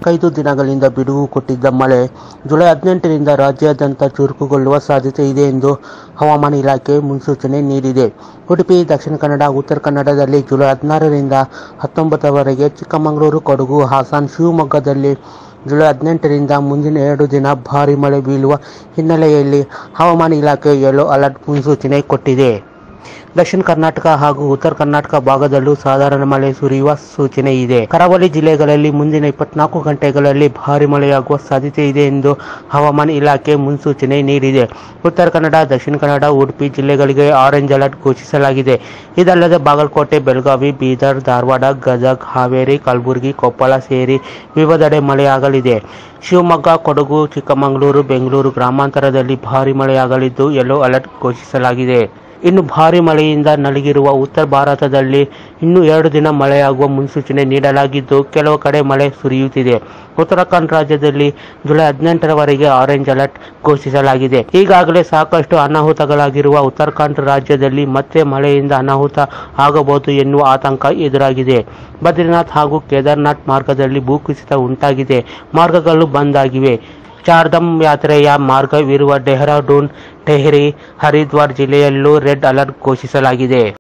ನಾಲ್ಕೈದು ದಿನಗಳಿಂದ ಬಿಡುವು ಕೊಟ್ಟಿದ್ದ ಮಳೆ ಜುಲೈ ಹದಿನೆಂಟರಿಂದ ರಾಜ್ಯಾದ್ಯಂತ ಚುರುಕುಗೊಳ್ಳುವ ಸಾಧ್ಯತೆ ಇದೆ ಎಂದು ಹವಾಮಾನ ಇಲಾಖೆ ಮುನ್ಸೂಚನೆ ನೀಡಿದೆ ಉಡುಪಿ ದಕ್ಷಿಣ ಕನ್ನಡ ಉತ್ತರ ಕನ್ನಡದಲ್ಲಿ ಜುಲೈ ಹದಿನಾರರಿಂದ ಹತ್ತೊಂಬತ್ತರವರೆಗೆ ಚಿಕ್ಕಮಗಳೂರು ಕೊಡಗು ಹಾಸನ ಶಿವಮೊಗ್ಗದಲ್ಲಿ ಜುಲೈ ಹದಿನೆಂಟರಿಂದ ಮುಂದಿನ ಎರಡು ದಿನ ಭಾರೀ ಮಳೆ ಬೀಳುವ ಹಿನ್ನೆಲೆಯಲ್ಲಿ ಹವಾಮಾನ ಇಲಾಖೆ ಯೆಲ್ಲೋ ಅಲರ್ಟ್ ಮುನ್ಸೂಚನೆ ಕೊಟ್ಟಿದೆ ದಕ್ಷಿಣ ಕರ್ನಾಟಕ ಹಾಗೂ ಉತ್ತರ ಕರ್ನಾಟಕ ಭಾಗದಲ್ಲೂ ಸಾಧಾರಣ ಮಳೆ ಸುರಿಯುವ ಸೂಚನೆ ಇದೆ ಕರಾವಳಿ ಜಿಲ್ಲೆಗಳಲ್ಲಿ ಮುಂದಿನ ಇಪ್ಪತ್ನಾಲ್ಕು ಗಂಟೆಗಳಲ್ಲಿ ಭಾರಿ ಮಳೆಯಾಗುವ ಸಾಧ್ಯತೆ ಇದೆ ಎಂದು ಹವಾಮಾನ ಇಲಾಖೆ ಮುನ್ಸೂಚನೆ ನೀಡಿದೆ ಉತ್ತರ ಕನ್ನಡ ದಕ್ಷಿಣ ಕನ್ನಡ ಉಡುಪಿ ಜಿಲ್ಲೆಗಳಿಗೆ ಆರೆಂಜ್ ಅಲರ್ಟ್ ಘೋಷಿಸಲಾಗಿದೆ ಇದಲ್ಲದೆ ಬಾಗಲಕೋಟೆ ಬೆಳಗಾವಿ ಬೀದರ್ ಧಾರವಾಡ ಗದಗ ಹಾವೇರಿ ಕಲಬುರಗಿ ಕೊಪ್ಪಳ ಸೇರಿ ವಿವಿಧೆಡೆ ಮಳೆಯಾಗಲಿದೆ ಶಿವಮೊಗ್ಗ ಕೊಡಗು ಚಿಕ್ಕಮಗಳೂರು ಬೆಂಗಳೂರು ಗ್ರಾಮಾಂತರದಲ್ಲಿ ಭಾರಿ ಮಳೆಯಾಗಲಿದ್ದು ಯೆಲ್ಲೋ ಅಲರ್ಟ್ ಘೋಷಿಸಲಾಗಿದೆ ಇನ್ನು ಭಾರಿ ಮಳೆಯಿಂದ ನಲಗಿರುವ ಉತ್ತರ ಭಾರತದಲ್ಲಿ ಇನ್ನೂ ಎರಡು ದಿನ ಮಳೆಯಾಗುವ ಮುನ್ಸೂಚನೆ ನೀಡಲಾಗಿದ್ದು ಕೆಲವು ಕಡೆ ಮಳೆ ಸುರಿಯುತ್ತಿದೆ ಉತ್ತರಾಖಂಡ್ ರಾಜ್ಯದಲ್ಲಿ ಜುಲೈ ಹದಿನೆಂಟರವರೆಗೆ ಆರೆಂಜ್ ಅಲರ್ಟ್ ಘೋಷಿಸಲಾಗಿದೆ ಈಗಾಗಲೇ ಸಾಕಷ್ಟು ಅನಾಹುತಗಳಾಗಿರುವ ಉತ್ತರಾಖಂಡ್ ರಾಜ್ಯದಲ್ಲಿ ಮತ್ತೆ ಮಳೆಯಿಂದ ಅನಾಹುತ ಆಗಬಹುದು ಎನ್ನುವ ಆತಂಕ ಎದುರಾಗಿದೆ ಬದ್ರಿನಾಥ್ ಹಾಗೂ ಕೇದಾರ್ನಾಥ್ ಮಾರ್ಗದಲ್ಲಿ ಭೂಕುಸಿತ ಉಂಟಾಗಿದೆ ಮಾರ್ಗಗಳು ಬಂದ್ ಆಗಿವೆ ಚಾರ್ಧಾಮ್ ಯಾತ್ರೆಯ ಮಾರ್ಗವಿರುವ ಡೆಹ್ರಾಡೂನ್ ಟೆಹರಿ ಹರಿದ್ವಾರ್ ಜಿಲ್ಲೆಯಲ್ಲೂ ರೆಡ್ ಅಲರ್ಟ್ ಘೋಷಿಸಲಾಗಿದೆ